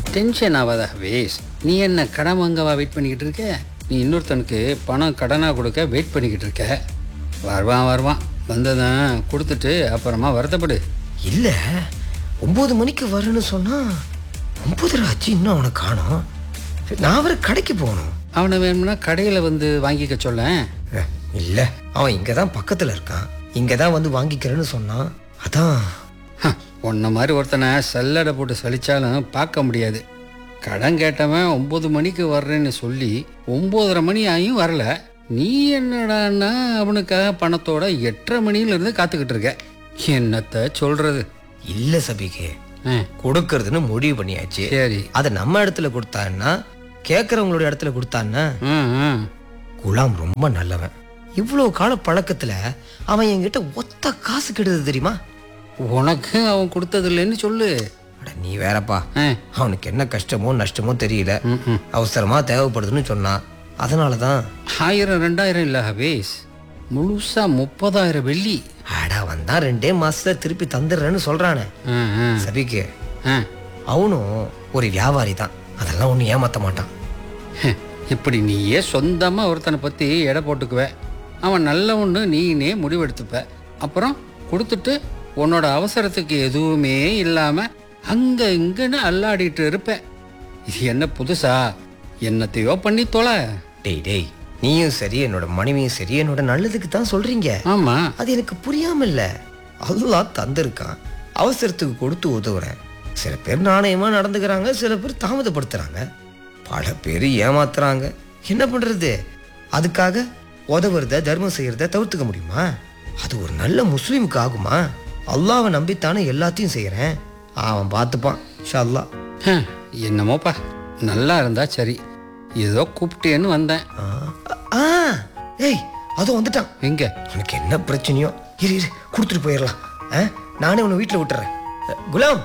Tension ஆகாத ways நீ என்ன கடன் வாங்கவா வெயிட் பண்ணிக்கிட்டு இருக்க நீ இன்னொருத்தனுக்கு பணம் கடனாக கொடுக்க வெயிட் பண்ணிக்கிட்டு இருக்க வருவான் வருவான் வந்ததான் கொடுத்துட்டு அப்புறமா வருத்தப்படு இல்லை ஒம்பது மணிக்கு வரும்னு சொன்னா ஒம்பதரை ஆச்சு இன்னும் அவனை காணோம் நான் அவரை கடைக்கு போகணும் அவனை வேணும்னா கடையில் வந்து வாங்கிக்க சொல்லேன் இல்லை அவன் இங்கே தான் பக்கத்தில் இருக்கான் இங்கே தான் வந்து வாங்கிக்கிறேன்னு சொன்னான் அதான் ஹ, உன்ன மாதிரி ஒருத்தனை சல்லடை போட்டு சலிச்சாலும் பார்க்க முடியாது கடன் கேட்டவன் ஒம்பது மணிக்கு வர்றேன்னு சொல்லி ஒம்போதரை மணி ஆகியும் வரல நீ என்னடான்னா அவனுக்காக பணத்தோட எட்டரை மணியிலிருந்து காத்துக்கிட்டு இருக்க என்னத்த சொல்றது இல்லை சபிகே ஆ, கொடுக்கறதுன்னு முடிவு பண்ணியாச்சு சரி அதை நம்ம இடத்துல கொடுத்தான்னா கேட்குறவங்களோட இடத்துல கொடுத்தான்னா ம் ம் குலாம் ரொம்ப நல்லவன் இவ்வளோ கால பழக்கத்துல அவன் என்கிட்ட ஒத்த காசு கெடுது தெரியுமா உனக்கு அவன் கொடுத்தது இல்லைன்னு சொல்லு அட நீ வேறப்பா ஆ, அவனுக்கு என்ன கஷ்டமோ நஷ்டமோ தெரியல ம், ம். அவசரமா தேவைப்படுதுன்னு சொன்னான் அதனால தான் ஆயிரம் ரெண்டாயிரம் இல்லை ஹபீஸ் முழுசா முப்பதாயிரம் வெள்ளி அடா வந்தான் ரெண்டே மாசத்துல திருப்பி தந்துடுறேன்னு சொல்றானே ஆ, ஆ, சபிக்கு ஆ. அவனும் ஒரு வியாபாரி தான் அதெல்லாம் ஒன்றும் ஏமாத்த மாட்டான் ஹ், இப்படி நீயே சொந்தமாக ஒருத்தனை பற்றி எடை போட்டுக்குவ அவன் நல்லவன்னு நீனே முடிவெடுத்துப்ப அப்புறம் கொடுத்துட்டு உன்னோட அவசரத்துக்கு எதுவுமே இல்லாமல் அங்கே இங்கன்னு அல்லாடிட்டு இருப்ப இது என்ன புதுசா என்னத்தையோ பண்ணி தொலை டேய் டேய் நீயும் சரி என்னோட மனைவியும் சரி என்னோட நல்லதுக்கு தான் சொல்றீங்க ஆமாம் அது எனக்கு புரியாம இல்ல அல்லாஹ் தந்திருக்கான் அவசரத்துக்கு கொடுத்து உதவுறேன் சில பேர் நாணயமா நடந்துக்கிறாங்க சில பேர் தாமதப்படுத்துறாங்க பல பேர் ஏமாத்துறாங்க என்ன பண்றது அதுக்காக உதவுறத தர்மம் செய்யறத தவிர்த்துக்க முடியுமா அது ஒரு நல்ல முஸ்லீமுக்கு ஆகுமா அல்லாவை நம்பித்தானே எல்லாத்தையும் செய்யறேன் அவன் பார்த்துப்பான் ஷா அல்லாஹ் ஹம், என்னமோப்பா நல்லா இருந்தா சரி ஏதோ கூப்பிட்டேன்னு வந்தேன் ஆ, ஆ ஏய் அதுவும் வந்துட்டான் எங்க உனக்கு என்ன பிரச்சனையோ இரு இரு கொடுத்துட்டு போயிடலாம் ஆ? நானே உன்னை வீட்டில் விட்டுறேன் அ, குலாம்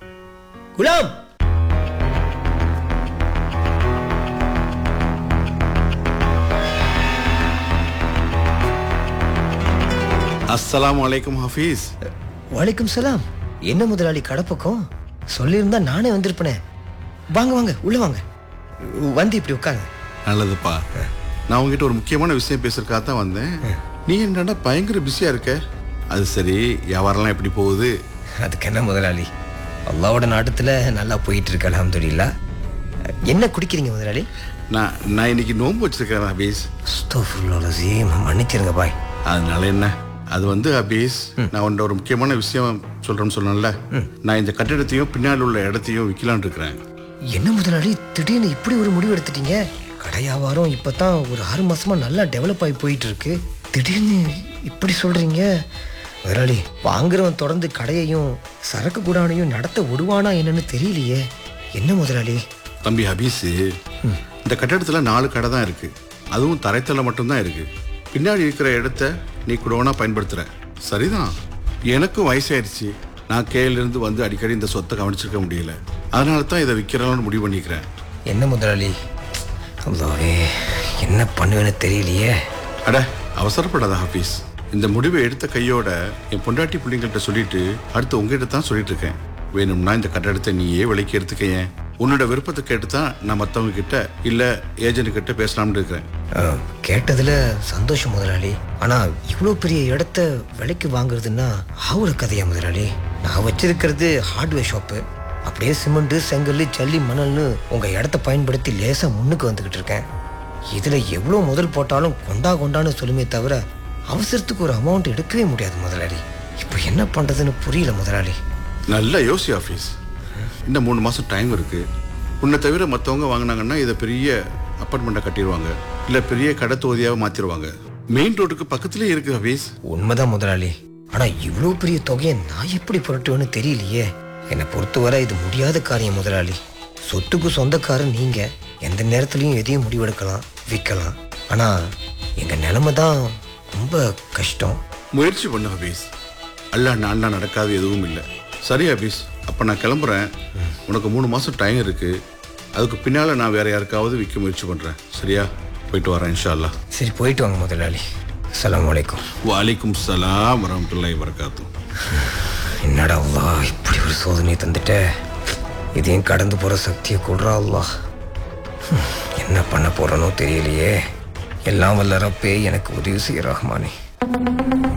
குலாம் அஸ்ஸலாமு அலைக்கும் ஹஃபீஸ் வலைக்கும் சலாம் என்ன முதலாளி கடப்பக்கம் சொல்லியிருந்தா நானே வந்திருப்பனே வாங்க வாங்க உள்ள வாங்க வந்து இப்படி உட்காருங்க நல்லதுப்பா நான் உங்ககிட்ட ஒரு முக்கியமான விஷயம் பேசுறதுக்காக தான் வந்தேன் நீ என்னடா பயங்கர பிஸியா இருக்க அது சரி வியாபாரம்லாம் எப்படி போகுது அதுக்கு என்ன முதலாளி அல்லாவோட நாட்டத்தில் நல்லா போயிட்டு இருக்கு அல்ஹம்துலில்லாஹ் என்ன குடிக்கிறீங்க முதலாளி நான் நான் இன்னைக்கு நோன்பு வச்சிருக்கேன் ஹபீஸ் அஸ்தோஃபுல்லாஹ் மன்னிச்சிருங்க பாய் அதனால என்ன அது வந்து ஹபீஸ் நான் உன்ட ஒரு முக்கியமான விஷயம் சொல்றேன்னு சொன்னேன்ல நான் இந்த கட்டிடத்தையும் பின்னால் உள்ள இடத்தையும் விற்கலான்னு இருக்கிறேன் என்ன முதலாளி திடீர்னு இப்படி ஒரு முடிவு எடுத்துட்டீங்க கடை வியாபாரம் இப்பதான் ஒரு ஆறு மாசமா நல்லா டெவலப் ஆகி போயிட்டு இருக்கு திடீர்னு இப்படி சொல்றீங்க முதலாளி வாங்குறவன் தொடர்ந்து கடையையும் சரக்கு குடானையும் நடத்த விடுவானா என்னன்னு தெரியலையே என்ன முதலாளி தம்பி ஹபீஸ் இந்த கட்டடத்துல நாலு கடை தான் இருக்கு அதுவும் தரைத்தளம் மட்டும்தான் இருக்கு பின்னாடி இருக்கிற இடத்த நீ குடோனா பயன்படுத்துற சரிதான் எனக்கும் வயசாயிருச்சு நான் கேல இருந்து வந்து அடிக்கடி இந்த சொத்தை கவனிச்சிருக்க முடியல அதனால தான் இதை விற்கிறலாம்னு முடிவு பண்ணிக்கிறேன் என்ன முதலாளி அல்லாவே என்ன பண்ணுவேன்னு தெரியலையே அட அவசரப்படாத ஹபீஸ் இந்த முடிவை எடுத்த கையோட என் பொண்டாட்டி பிள்ளைங்கள்ட்ட சொல்லிட்டு அடுத்து உங்ககிட்ட தான் சொல்லிட்டு இருக்கேன் வேணும்னா இந்த கட்டடத்தை நீயே விலைக்கு எடுத்துக்க ஏன் உன்னோட விருப்பத்தை கேட்டு தான் நான் மற்றவங்க கிட்ட இல்லை ஏஜென்ட் கிட்ட பேசலாம்னு இருக்கிறேன் அஹ், கேட்டதுல சந்தோஷம் முதலாளி ஆனா இவ்வளோ பெரிய இடத்த விலைக்கு வாங்குறதுன்னா ஆவுற கதையா முதலாளி நான் வச்சிருக்கிறது ஹார்ட்வேர் ஷாப்பு அப்படியே சிமெண்ட் செங்கல் ஜல்லி மணல்னு உங்க இடத்த பயன்படுத்தி லேசா முன்னுக்கு வந்துகிட்டு இருக்கேன் இதுல எவ்வளோ முதல் போட்டாலும் கொண்டா கொண்டான்னு சொல்லுமே தவிர அவசரத்துக்கு ஒரு அமௌண்ட் எடுக்கவே முடியாது முதலாளி இப்போ என்ன பண்றதுன்னு புரியல முதலாளி நல்ல யோசி ஆஃபீஸ் இன்னும் மூணு மாதம் டைம் இருக்கு உன்னை தவிர மற்றவங்க வாங்கினாங்கன்னா இதை பெரிய அப்பார்ட்மெண்ட்டை கட்டிடுவாங்க இல்லை பெரிய கடை தொகுதியாக மாற்றிடுவாங்க மெயின் ரோட்டுக்கு பக்கத்துலேயே இருக்கு ஆஃபீஸ் உண்மைதான் முதலாளி ஆனா இவ்வளோ பெரிய தொகையை நான் எப்படி புரட்டுவேன்னு தெரியலையே என்னை பொறுத்தவரை இது முடியாத காரியம் முதலாளி சொத்துக்கு சொந்தக்காரன் நீங்க எந்த நேரத்துலையும் எதையும் முடிவெடுக்கலாம் விற்கலாம் ஆனா எங்க நிலைமை தான் ரொம்ப கஷ்டம் முயற்சி பண்ணு ஹபீஸ் அல்ல நான் நடக்காது எதுவும் இல்லை சரி ஹபீஸ் அப்போ நான் கிளம்புறேன் உனக்கு மூணு மாதம் டைம் இருக்கு அதுக்கு பின்னால் நான் வேற யாருக்காவது விற்க முயற்சி பண்ணுறேன் சரியா போயிட்டு வரேன் இன்ஷா அல்லாஹ் சரி போயிட்டு வாங்க முதலாளி அஸ்ஸலாமு அலைக்கும் வலைக்கும் சலாம் வரமத்துல்லாஹி வரகாத்தும் என்னடா அல்லாஹ் இப்படி ஒரு சோதனை தந்துட்ட இதையும் கடந்து போகிற சக்தியை கொடுறா அல்லாஹ் ஹம், என்ன பண்ண போகிறனோ தெரியலையே எல்லாம் வல்ல ரப்பே எனக்கு உதவி செய்ய ரஹ்மானே